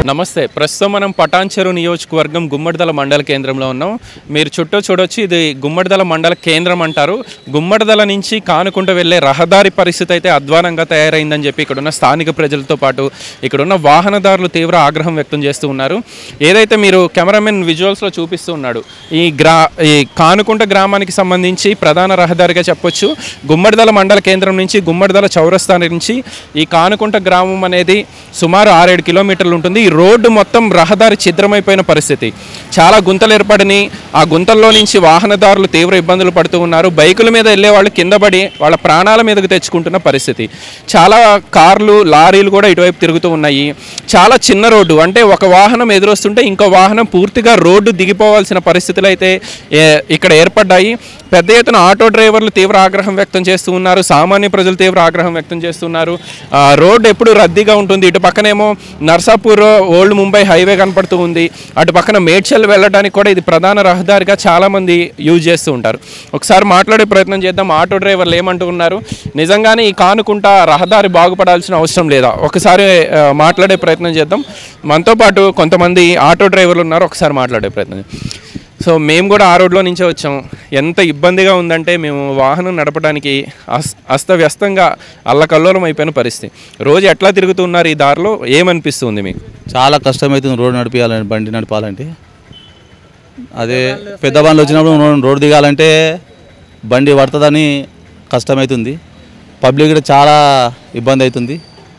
నమస్తే ప్రస్తుతం మనం పటాన్చెరు నియోజకవర్గం గుమ్మడిదల మండల కేంద్రంలో ఉన్నాం మీరు చుట్టూ చూడొచ్చు ఇది గుమ్మడిదల మండల కేంద్రం అంటారు గుమ్మడిదల నుంచి కానుకుంటూ వెళ్ళే రహదారి పరిస్థితి అయితే అధ్వానంగా తయారైందని చెప్పి ఇక్కడున్న స్థానిక ప్రజలతో పాటు ఇక్కడున్న వాహనదారులు తీవ్ర ఆగ్రహం వ్యక్తం చేస్తూ ఉన్నారు ఏదైతే మీరు కెమెరామెన్ విజువల్స్లో చూపిస్తూ ఉన్నాడు ఈ గ్రా ఈ కానుకుంట గ్రామానికి సంబంధించి ప్రధాన రహదారిగా చెప్పొచ్చు గుమ్మడిదల మండల కేంద్రం నుంచి గుమ్మడిదల చౌరస్తా నుంచి ఈ కానుకుంట గ్రామం అనేది సుమారు ఆరేడు కిలోమీటర్లు ఉంటుంది ఈ రోడ్డు మొత్తం రహదారి ఛిద్రమైపోయిన పరిస్థితి చాలా గుంతలు ఏర్పడిని ఆ గుంతల్లో నుంచి వాహనదారులు తీవ్ర ఇబ్బందులు పడుతూ ఉన్నారు బైకుల మీద వెళ్ళే వాళ్ళు కింద పడి వాళ్ళ ప్రాణాల మీదకు తెచ్చుకుంటున్న పరిస్థితి చాలా కార్లు లారీలు కూడా ఇటువైపు తిరుగుతూ ఉన్నాయి చాలా చిన్న రోడ్డు అంటే ఒక వాహనం ఎదురొస్తుంటే ఇంకో వాహనం పూర్తిగా రోడ్డు దిగిపోవాల్సిన పరిస్థితులు అయితే ఏ- ఇక్కడ ఏర్పడ్డాయి పెద్ద ఎత్తున ఆటో డ్రైవర్లు తీవ్ర ఆగ్రహం వ్యక్తం చేస్తూ ఉన్నారు సామాన్య ప్రజలు తీవ్ర ఆగ్రహం వ్యక్తం చేస్తున్నారు ఆ, రోడ్డు ఎప్పుడు రద్దీగా ఉంటుంది ఇటు పక్కనేమో నర్సాపూర్ ఓల్డ్ ముంబై హైవే కనపడుతూ ఉంది అటు పక్కన మేడ్చల్ వెళ్ళడానికి కూడా ఇది ప్రధాన రహదారిగా చాలామంది యూజ్ చేస్తూ ఉంటారు ఒకసారి మాట్లాడే ప్రయత్నం చేద్దాం ఆటో డ్రైవర్లు ఏమంటూ ఉన్నారు నిజంగానే ఈ కానుకుంట రహదారి బాగుపడాల్సిన అవసరం లేదా ఒకసారి ఆ, మాట్లాడే ప్రయత్నం చేద్దాం మనతో పాటు కొంతమంది ఆటో డ్రైవర్లు ఉన్నారు ఒకసారి మాట్లాడే ప్రయత్నం చేద్దాం. సో మేము కూడా ఆ రోడ్లో నుంచే వచ్చాం ఎంత ఇబ్బందిగా ఉందంటే మేము వాహనం నడపడానికి అస్ అస్తవ్యస్తంగా అల్లకల్లోలం అయిపోయిన పరిస్థితి రోజు ఎట్లా తిరుగుతున్నారు ఈ దారిలో ఏమనిపిస్తుంది మీకు చాలా కష్టమవుతుంది రోడ్ నడిపించాలంటే బండి నడపాలంటే అదే పెద్ద బండ్లు వచ్చినప్పుడు మనం రోడ్ దిగాలంటే బండి పడుతుందని కష్టమవుతుంది పబ్లిక్ కూడా చాలా ఇబ్బంది అవుతుంది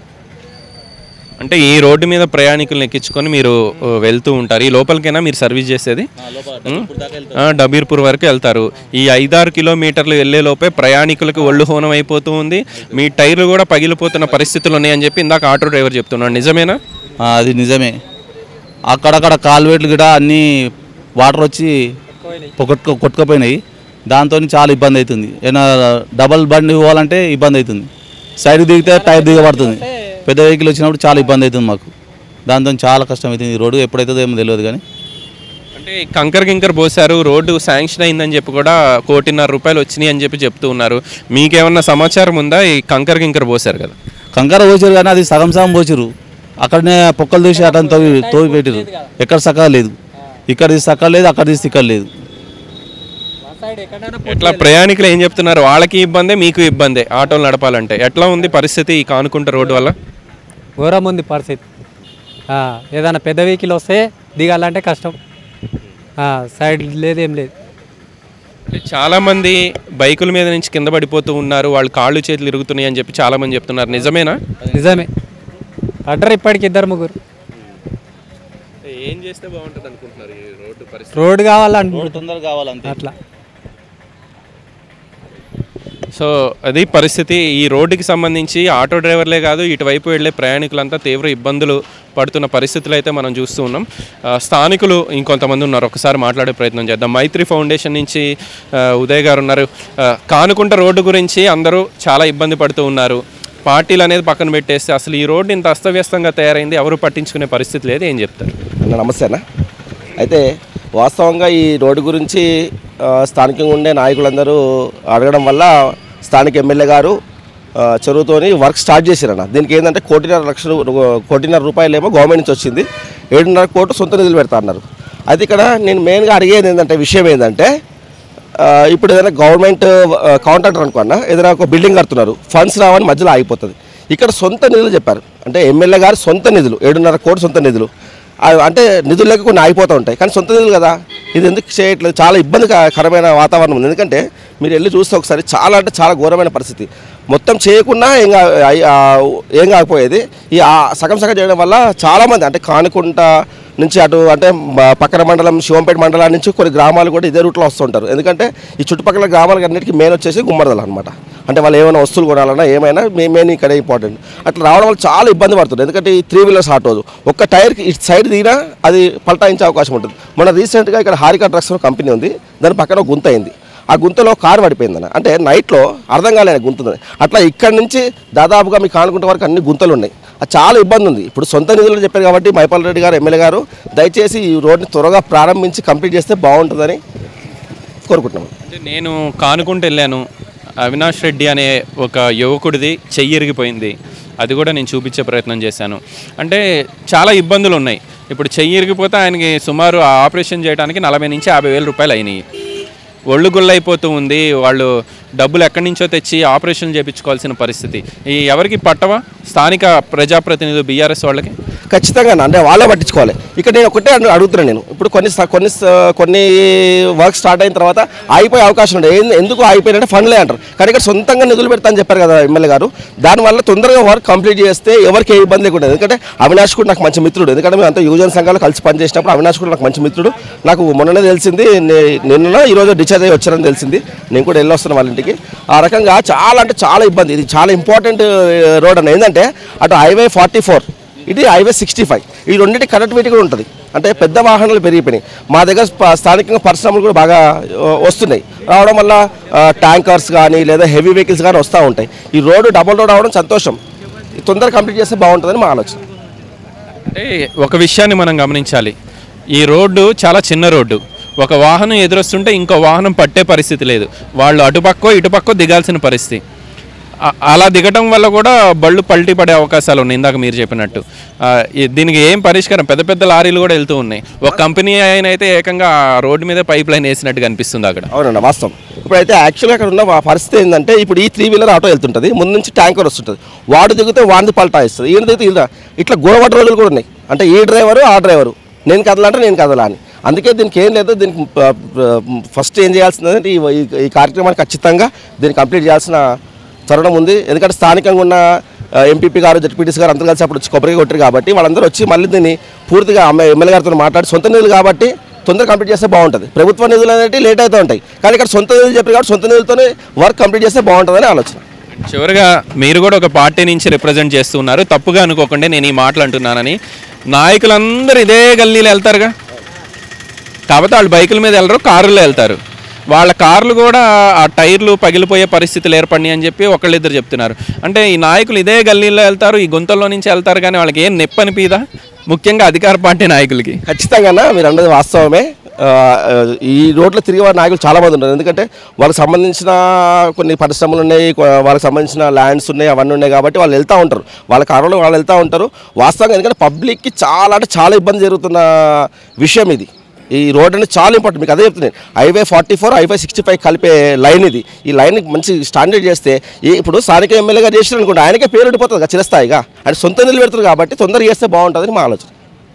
అంటే ఈ రోడ్డు మీద ప్రయాణికులను ఎక్కించుకొని మీరు ఆ, వెళ్తూ ఉంటారు ఈ లోపలికైనా మీరు సర్వీస్ చేసేది ఆ, డబీర్పూర్ వరకు వెళ్తారు ఈ ఐదారు కిలోమీటర్లు వెళ్ళే లోపే ప్రయాణికులకు ఒళ్ళు హోనం అయిపోతూ ఉంది మీ టైర్లు కూడా పగిలిపోతున్న పరిస్థితులు ఉన్నాయని చెప్పి ఇందాక ఆటో డ్రైవర్ చెప్తున్నాడు నిజమేనా ఆ, అది నిజమే అక్కడక్కడ కాల్వేట్లు కూడా అన్నీ వాటర్ వచ్చి కొట్టుకో కొట్టుకుపోయినాయి దాంతో చాలా ఇబ్బంది అవుతుంది ఏమైనా డబల్ బండి పోవాలంటే ఇబ్బంది అవుతుంది సైడ్ దిగితే టైర్ దిగబడుతుంది పెద్ద వెహికల్ వచ్చినప్పుడు చాలా ఇబ్బంది అవుతుంది మాకు దాంతో చాలా కష్టం అవుతుంది ఈ రోడ్డు ఎప్పుడైతుందో ఏమో తెలియదు కానీ అంటే ఈ కంకర్ గింకర్ పోసారు రోడ్డు శాంక్షన్ అయిందని చెప్పి కూడా కోటిన్నర రూపాయలు వచ్చినాయి అని చెప్పి చెప్తూ ఉన్నారు మీకేమన్నా సమాచారం ఉందా ఈ కంకర్ గింకర్ పోసారు కదా కంకర పోసారు కానీ అది సగం సగం పోసారు అక్కడనే పొక్కలు తీసి అట్లా తోవి తోవి పెట్టారు ఎక్కడ సక్కగా లేదు ఇక్కడ తీసి సక్క లేదు అక్కడ తీసి ఇక్కడ లేదు ఎట్లా ప్రయాణికులు ఏం చెప్తున్నారు వాళ్ళకి ఇబ్బందే మీకు ఇబ్బందే ఆటోలు నడపాలంటే ఎట్లా ఉంది పరిస్థితి ఈ కానుకుంట రోడ్డు వల్ల ఘోరం ఉంది పరిస్థితి ఆ, ఏదైనా పెద్ద వెహికల్ వస్తే దిగాలంటే కష్టం ఆ, సైడ్ లేదు ఏం లేదు అంటే చాలా మంది బైకుల మీద నుంచి కింద పడిపోతూ ఉన్నారు వాళ్ళు కాళ్ళు చేతులు ఇరుగుతున్నాయి అని చెప్పి చాలా మంది చెప్తున్నారు నిజమేనా నిజమే పడ్డరు ఇప్పటికి ఇద్దరు ముగ్గురు ఏం చేస్తే బాగుంటుంది అనుకుంటున్నారు ఈ రోడ్డు పరిస్థితి రోడ్డు కావాలంటున్నారు తొందరగా కావాలంతే అట్లా సో అది పరిస్థితి ఈ రోడ్డుకి సంబంధించి ఆటో డ్రైవర్లే కాదు ఇటువైపు వెళ్ళే ప్రయాణికులంతా తీవ్ర ఇబ్బందులు పడుతున్న పరిస్థితులు అయితే మనం చూస్తూ ఉన్నాం ఆ, స్థానికులు ఇంకొంతమంది ఉన్నారు ఒకసారి మాట్లాడే ప్రయత్నం చేద్దాం మైత్రి ఫౌండేషన్ నుంచి ఆ, ఉదయ్ గారు ఉన్నారు ఆ, కానుకుంట రోడ్డు గురించి అందరూ చాలా ఇబ్బంది పడుతూ ఉన్నారు పార్టీలు అనేది పక్కన పెట్టేస్తే అసలు ఈ రోడ్డు ఇంత అస్తవ్యస్తంగా తయారైంది ఎవరు పట్టించుకునే పరిస్థితి లేదు ఏం చెప్తారు అన్న నమస్తే అన్న అయితే వాస్తవంగా ఈ రోడ్డు గురించి ఆ, స్థానికంగా ఉండే నాయకులందరూ అడగడం వల్ల స్థానిక ఎమ్మెల్యే గారు ఆ, చెరువుతోని వర్క్ స్టార్ట్ చేశారన్న దీనికి ఏంటంటే కోటిన్నర లక్షలు కోటిన్నర రూపాయలు ఏమో గవర్నమెంట్ నుంచి వచ్చింది ఏడున్నర కోట్లు సొంత నిధులు పెడతా అన్నారు అయితే ఇక్కడ నేను మెయిన్గా అడిగేది ఏంటంటే విషయం ఏంటంటే ఆ, ఇప్పుడు ఏదైనా గవర్నమెంట్ కాంట్రాక్టర్ అనుకున్నా ఏదైనా ఒక బిల్డింగ్ కడుతున్నారు ఫండ్స్ రావని మధ్యలో ఆగిపోతుంది ఇక్కడ సొంత నిధులు చెప్పారు అంటే ఎమ్మెల్యే గారు సొంత నిధులు ఏడున్నర కోటి సొంత నిధులు ఆ, అంటే నిధులు లేక కొన్ని ఆగిపోతూ ఉంటాయి కానీ సొంత నిధులు కదా ఇది ఎందుకు చేయట్లేదు చాలా ఇబ్బందికరమైన వాతావరణం ఉంది ఎందుకంటే మీరు వెళ్ళి చూస్తే ఒకసారి చాలా అంటే చాలా ఘోరమైన పరిస్థితి మొత్తం చేయకుండా ఏం కా- అయి- ఆ, ఏం కాకపోయేది ఈ ఆ సగం సగం చేయడం వల్ల చాలామంది అంటే కానుకుంట నుంచి అటు అంటే మ- పక్కన మండలం శివంపేట మండలం నుంచి కొన్ని గ్రామాలు కూడా ఇదే రూట్లో వస్తుంటారు ఎందుకంటే ఈ చుట్టుపక్కల గ్రామాలకు అన్నిటికీ మెయిన్ వచ్చేసి గుమ్మడదల అనమాట అంటే వాళ్ళు ఏమైనా వస్తువులు కొనాలన్నా ఏమైనా మే మెయిన్ ఇక్కడ ఇంపార్టెంట్ అట్లా రావడం వల్ల చాలా ఇబ్బంది పడుతుంది ఎందుకంటే ఈ త్రీ వీలర్స్ ఆటోలు ఒక్క టైర్కి ఇటు సైడ్ దిగినా అది పల్టాయించే అవకాశం ఉంటుంది మన రీసెంట్గా ఇక్కడ హారికా డ్రగ్స్ కంపెనీ ఉంది దాని పక్కన ఒక గుంత అయింది ఆ గుంతలో కారు పడిపోయిందన్న అంటే నైట్లో అర్థం కాలేదు గుంతుంది అట్లా ఇక్కడ నుంచి దాదాపుగా మీకు కానుకుంటే వరకు అన్ని గుంతలు ఉన్నాయి అది చాలా ఇబ్బంది ఉంది ఇప్పుడు సొంత నిధులు చెప్పారు కాబట్టి మైపాల్ రెడ్డి గారు ఎమ్మెల్యే గారు దయచేసి ఈ రోడ్ని త్వరగా ప్రారంభించి కంప్లీట్ చేస్తే బాగుంటుందని కోరుకుంటున్నాం అంటే నేను కానుకుంటూ వెళ్ళాను అవినాష్ రెడ్డి అనే ఒక యువకుడిది చెయ్యి ఇరిగిపోయింది అది కూడా నేను చూపించే ప్రయత్నం చేశాను అంటే చాలా ఇబ్బందులు ఉన్నాయి ఇప్పుడు చెయ్యి ఇరిగిపోతే ఆయనకి సుమారు ఆ ఆపరేషన్ చేయడానికి నలభై నుంచి యాభై వేల రూపాయలు అయినాయి ఒళ్ళు గుళ్ళైపోతూ ఉంది వాళ్ళు డబ్బులు ఎక్కడి నుంచో తెచ్చి ఆపరేషన్ చేయించుకోవాల్సిన పరిస్థితి ఈ ఎవరికి పట్టవా స్థానిక ప్రజాప్రతినిధులు బీఆర్ఎస్ వాళ్ళకి ఖచ్చితంగా అంటే వాళ్ళే పట్టించుకోవాలి ఇక్కడ నేను ఒకటే అడు- అడుగుతున్నాను నేను ఇప్పుడు కొన్ని స- కొన్ని స- కొన్ని వర్క్ స్టార్ట్ అయిన తర్వాత ఆగిపోయే అవకాశం ఉండే ఏంది- ఎందుకు ఆగిపోయినంటే ఫండ్లే అంటారు కానీ ఇక్కడ సొంతంగా నిధులు పెడతా అని చెప్పారు కదా ఎమ్మెల్యే గారు దానివల్ల తొందరగా వర్క్ కంప్లీట్ చేస్తే ఎవరికి ఏ ఇబ్బంది లేకుండా ఎందుకంటే అవినాష్ కూడా నాకు మంచి మిత్రుడు ఎందుకంటే మేము అంతా యువజన సంఘాలు కలిసి పనిచేసినప్పుడు అవినాష్ కూడా నాకు మంచి మిత్రుడు నాకు మొన్ననే తెలిసింది నే- నిన్న ఈరోజు డిశ్చార్జ్ అయ్యి వచ్చారని తెలిసింది నేను కూడా వెళ్ళి వస్తున్నాను వాళ్ళ ఇంటికి ఆ రకంగా చాలా అంటే చాలా ఇబ్బంది ఇది చాలా ఇంపార్టెంట్ రోడ్ అని ఏంటంటే అటు హైవే ఫార్టీ ఫోర్ ఇది హైవే సిక్స్టీ ఫైవ్ ఈ రెండింటి కనెక్టివిటీ కూడా ఉంటుంది అంటే పెద్ద వాహనాలు పెరిగిపోయినాయి మా దగ్గర ప- స్థానికంగా పరిశ్రమలు కూడా బాగా ఆ, వస్తున్నాయి రావడం వల్ల ఆ, ట్యాంకర్స్ కానీ లేదా హెవీ వెహికల్స్ కానీ వస్తూ ఉంటాయి ఈ రోడ్డు డబుల్ రోడ్ అవడం సంతోషం ఇది తొందరగా కంప్లీట్ చేస్తే బాగుంటుందని మా ఆలోచన అంటే ఒక విషయాన్ని మనం గమనించాలి ఈ రోడ్డు చాలా చిన్న రోడ్డు ఒక వాహనం ఎదురొస్తుంటే ఇంకో వాహనం పట్టే పరిస్థితి లేదు వాళ్ళు అటుపక్కో ఇటుపక్కో దిగాల్సిన పరిస్థితి ఆ- అలా దిగటం వల్ల కూడా బళ్ళు పల్టీ పడే అవకాశాలు ఉన్నాయి ఇందాక మీరు చెప్పినట్టు ఆ, ఈ- దీనికి ఏం పరిష్కారం పెద్ద పెద్ద లారీలు కూడా వెళ్తూ ఉన్నాయి ఒక కంపెనీ ఆయన అయితే ఏకంగా ఆ రోడ్డు మీద పైప్ లైన్ వేసినట్టు కనిపిస్తుంది అక్కడ అవునండి వాస్తవం ఇప్పుడైతే యాక్చువల్గా అక్కడ ఉన్న వా- పరిస్థితి ఏంటంటే ఇప్పుడు ఈ త్రీ వీలర్ ఆటో వెళ్తుంటుంది ముందు నుంచి ట్యాంకర్ వస్తుంటుంది వాడు దిగితే వాడిని పల్టా ఇస్తుంది ఈయన దిగితే ఈయన ఇట్లా గొడవట రోజులు కూడా ఉన్నాయి అంటే ఈ డ్రైవరు ఆ డ్రైవరు నేను కదలంటే నేను కదలా అని అందుకే దీనికి ఏం లేదు దీనికి ప- ప- ఫస్ట్ ఏం చేయాల్సిందంటే ఈ ఈ- ఈ కార్యక్రమాన్ని ఖచ్చితంగా దీన్ని కంప్లీట్ చేయాల్సిన తరుణం ఉంది ఎందుకంటే స్థానికంగా ఉన్న ఎంపీపీ గారు జడ్పీటీసీ గారు అందరూ కలిసి అప్పుడు వచ్చి కొబ్బరి కొట్టారు కాబట్టి వాళ్ళందరూ వచ్చి మళ్ళీ దీన్ని పూర్తిగా అమ్మ ఎమ్మెల్యే గారితో మాట్లాడి సొంత నిధులు కాబట్టి తొందరగా కంప్లీట్ చేస్తే బాగుంటుంది ప్రభుత్వ నిధులు అనేవి లేట్ అవుతూ ఉంటాయి కానీ ఇక్కడ సొంత నిధులు చెప్పారు కాబట్టి సొంత నిధులతోనే వర్క్ కంప్లీట్ చేస్తే బాగుంటుందని ఆలోచన చివరిగా మీరు కూడా ఒక పార్టీ నుంచి రిప్రజెంట్ చేస్తున్నారు తప్పుగా అనుకోకుండా నేను ఈ మాటలు అంటున్నానని నాయకులందరూ ఇదే గల్లీలో వెళ్తారుగా కాకపోతే వాళ్ళు బైకుల మీద వెళ్ళరు కారులో వెళ్తారు వాళ్ళ కార్లు కూడా ఆ టైర్లు పగిలిపోయే పరిస్థితులు ఏర్పడినాయి అని చెప్పి ఒకళ్ళిద్దరు చెప్తున్నారు అంటే ఈ నాయకులు ఇదే గల్లీలో వెళ్తారు ఈ గుంతల్లో నుంచి వెళ్తారు కానీ వాళ్ళకి ఏం నొప్పి అనిపిదా ముఖ్యంగా అధికార పార్టీ నాయకులకి ఖచ్చితంగా మీరు అన్నది వాస్తవమే ఆ, ఈ రోడ్లో తిరిగే వారి నాయకులు చాలా మంది ఉన్నారు ఎందుకంటే వాళ్ళకి సంబంధించిన కొన్ని పరిశ్రమలు ఉన్నాయి కొ- వాళ్ళకి సంబంధించిన ల్యాండ్స్ ఉన్నాయి అవన్నీ ఉన్నాయి కాబట్టి వాళ్ళు వెళ్తూ ఉంటారు వాళ్ళ కారులో వాళ్ళు వెళ్తూ ఉంటారు వాస్తవంగా ఎందుకంటే పబ్లిక్కి చాలా అంటే చాలా ఇబ్బంది జరుగుతున్న విషయం ఇది ఈ రోడ్ అనేది చాలా ఇంపార్టెంట్ మీకు అదే చెప్తున్నాను highway forty four highway sixty five కలిపే లైన్ ఇది ఈ లైన్ మంచి స్టాండర్డ్ చేస్తే ఈ ఇప్పుడు స్థానిక ఎమ్మెల్యేగా చేసిన అనుకోండి ఆయనకే పేరు ఉండిపోతుంది కదా చిరస్థాయిగా ఆయన సొంత నిధులు పెడతారు కాబట్టి తొందరగా చేస్తే బాగుంటుందని మా ఆలోచన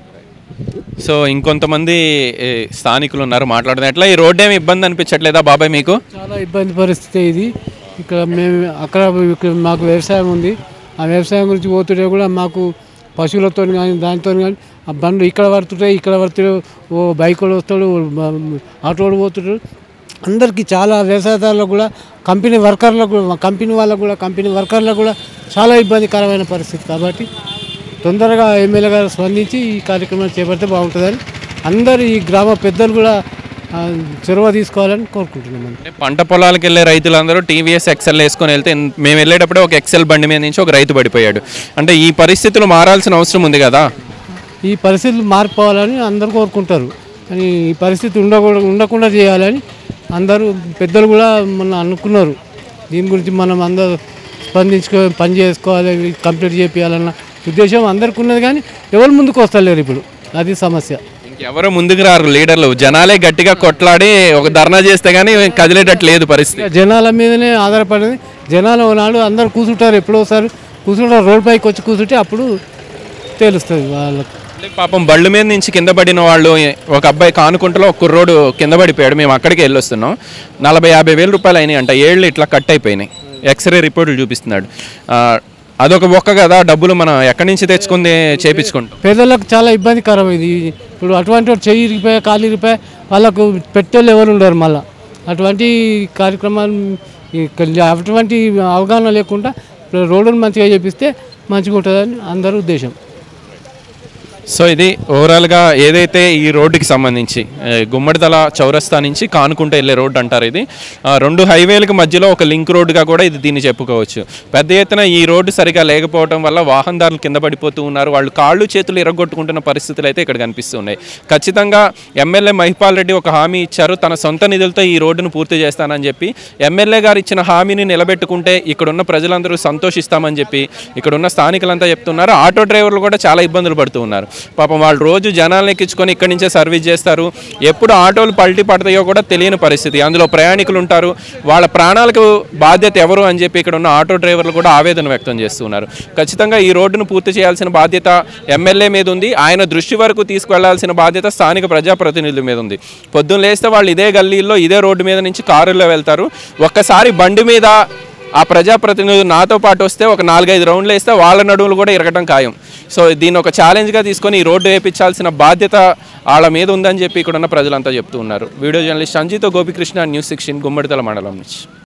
సో ఇంకొంతమంది ఏ, స్థానికులు ఉన్నారు మాట్లాడుతున్నారు ఎట్లా ఈ రోడ్ ఏమి ఇబ్బంది అనిపించట్లేదా బాబాయ్ మీకు చాలా ఇబ్బంది పరిస్థితి ఇది ఇక్కడ మేము అక్కడ ఇక్కడ మాకు వ్యవసాయం ఉంది ఆ వ్యవసాయం గురించి పోతుంటే కూడా మాకు పశువులతో కానీ దానితో కానీ ఆ బండ్లు ఇక్కడ పడుతుంటాయి ఇక్కడ పడుతుంటే ఓ బైక్ వాడు వస్తాడు ఓ బ- ఆటోడు పోతుంటాడు అందరికీ చాలా వ్యవసాయదారులకు కూడా కంపెనీ వర్కర్లకు కూడా కంపెనీ వాళ్ళకు కూడా కంపెనీ వర్కర్లకు కూడా చాలా ఇబ్బందికరమైన పరిస్థితి కాబట్టి తొందరగా ఎమ్మెల్యే గారు స్పందించి ఈ కార్యక్రమాన్ని చేపడితే బాగుంటుందని అందరు ఈ గ్రామ పెద్దలు కూడా ఆ, చొరవ తీసుకోవాలని కోరుకుంటున్నాం అంటే పంట పొలాలకు వెళ్ళే రైతులందరూ టీవీఎస్ ఎక్సెల్ వేసుకొని వెళ్తే ఎన్- మేము వెళ్ళేటప్పుడే ఒక ఎక్సెల్ బండి మీద నుంచి ఒక రైతు పడిపోయాడు అంటే ఈ పరిస్థితులు మారాల్సిన అవసరం ఉంది కదా ఈ పరిస్థితులు మారిపోవాలని అందరూ కోరుకుంటారు కానీ ఈ పరిస్థితి ఉండకూడదు ఉండకుండా చేయాలని అందరూ పెద్దలు కూడా మొన్న అనుకున్నారు దీని గురించి మనం అందరూ స్పందించుకో పని చేసుకోవాలి ఇవి కంప్లీట్ చేయాలన్న ఉద్దేశం అందరికీ ఉన్నది కానీ ఎవరు ముందుకు వస్తలేరు ఇప్పుడు అది సమస్య ఇంకెవరో ముందుకు రారు లీడర్లు జనాలే గట్టిగా కొట్లాడి ఒక ధర్నా చేస్తే కానీ కదిలేటట్టు లేదు పరిస్థితి ఇక జనాల మీదనే ఆధారపడింది జనాలు నాడు అందరు కూర్చుంటారు ఎప్పుడో ఒకసారి కూర్చుంటారు రోడ్ పైకి వచ్చి కూర్చుంటే అప్పుడు తెలుస్తుంది వాళ్ళకి అంటే పాపం బళ్ళు మీద నుంచి కింద పడిన వాళ్ళు ఒక అబ్బాయి కానుకుంటలో ఒక కుర్రోడు కింద పడిపోయాడు మేము అక్కడికి వెళ్ళొస్తున్నాం నలభై యాభై వేల రూపాయలు అయినాయి అంట ఏళ్ళు ఇట్లా కట్ అయిపోయినాయి ఎక్స్రే రిపోర్టులు చూపిస్తున్నాడు ఆ, అదొక ఒక్క కదా డబ్బులు మనం ఎక్కడి నుంచి తెచ్చుకుంది చేపించుకుంటాం పేదలకు చాలా ఇబ్బందికరం ఇది ఇప్పుడు అటువంటి వాడు చెయ్యి ఇరిగిపోయా కాలు ఇరిగిపోయా వాళ్ళకు పెట్టేళ్ళు ఎవరు ఉండరు మళ్ళీ అటువంటి కార్యక్రమాలు ఈ కల్- అటువంటి అవగాహన లేకుండా రోడ్డును మంచిగా చేపిస్తే మంచిగా ఉంటుందని అందరూ ఉద్దేశం సో ఇది ఓవరాల్గా ఏదైతే ఈ రోడ్డుకి సంబంధించి ఏ, గుమ్మడిదల చౌరస్తా నుంచి కానుకుంటూ వెళ్ళే రోడ్డు అంటారు ఇది ఆ, రెండు హైవేలకు మధ్యలో ఒక లింక్ రోడ్డుగా కూడా ఇది దీన్ని చెప్పుకోవచ్చు పెద్ద ఎత్తున ఈ రోడ్డు సరిగా లేకపోవడం వల్ల వాహనదారులు కింద పడిపోతూ ఉన్నారు వాళ్ళు కాళ్ళు చేతులు ఇరగొట్టుకుంటున్న పరిస్థితులు అయితే ఇక్కడ కనిపిస్తున్నాయి ఖచ్చితంగా ఎమ్మెల్యే మహిపాల్ రెడ్డి ఒక హామీ ఇచ్చారు తన సొంత నిధులతో ఈ రోడ్డును పూర్తి చేస్తానని చెప్పి ఎమ్మెల్యే గారు ఇచ్చిన హామీని నిలబెట్టుకుంటే ఇక్కడున్న ప్రజలందరూ సంతోషిస్తామని చెప్పి ఇక్కడున్న స్థానికులంతా చెప్తున్నారు ఆటో డ్రైవర్లు కూడా చాలా ఇబ్బందులు పడుతూ ఉన్నారు పాపం వాళ్ళు రోజు జనాలను ఎక్కించుకొని ఇక్కడి నుంచే సర్వీస్ చేస్తారు ఎప్పుడు ఆటోలు పల్టీ పడతాయో కూడా తెలియని పరిస్థితి అందులో ప్రయాణికులు ఉంటారు వాళ్ళ ప్రాణాలకు బాధ్యత ఎవరు అని చెప్పి ఇక్కడ ఉన్న ఆటో డ్రైవర్లు కూడా ఆవేదన వ్యక్తం చేస్తున్నారు ఖచ్చితంగా ఈ రోడ్డును పూర్తి చేయాల్సిన బాధ్యత ఎమ్మెల్యే మీద ఉంది ఆయన దృష్టి వరకు తీసుకువెళ్లాల్సిన బాధ్యత స్థానిక ప్రజాప్రతినిధుల మీద ఉంది పొద్దున్న లేస్తే వాళ్ళు ఇదే గల్లీల్లో ఇదే రోడ్డు మీద నుంచి కారులో వెళ్తారు ఒక్కసారి బండి మీద ఆ ప్రజాప్రతినిధులు నాతో పాటు వస్తే ఒక నాలుగైదు రౌండ్లు వేస్తే వాళ్ళ నడువులు కూడా ఇరగటం ఖాయం సో దీన్ని ఒక ఛాలెంజ్గా తీసుకొని ఈ రోడ్డు వేయించాల్సిన బాధ్యత వాళ్ళ మీద ఉందని చెప్పి ఇక్కడ ఉన్న ప్రజలంతా చెప్తూ ఉన్నారు వీడియో జర్నలిస్ట్ సంజీతో గోపికృష్ణ న్యూస్ సిక్స్టీన్ గుమ్మడితల మండలం నుంచి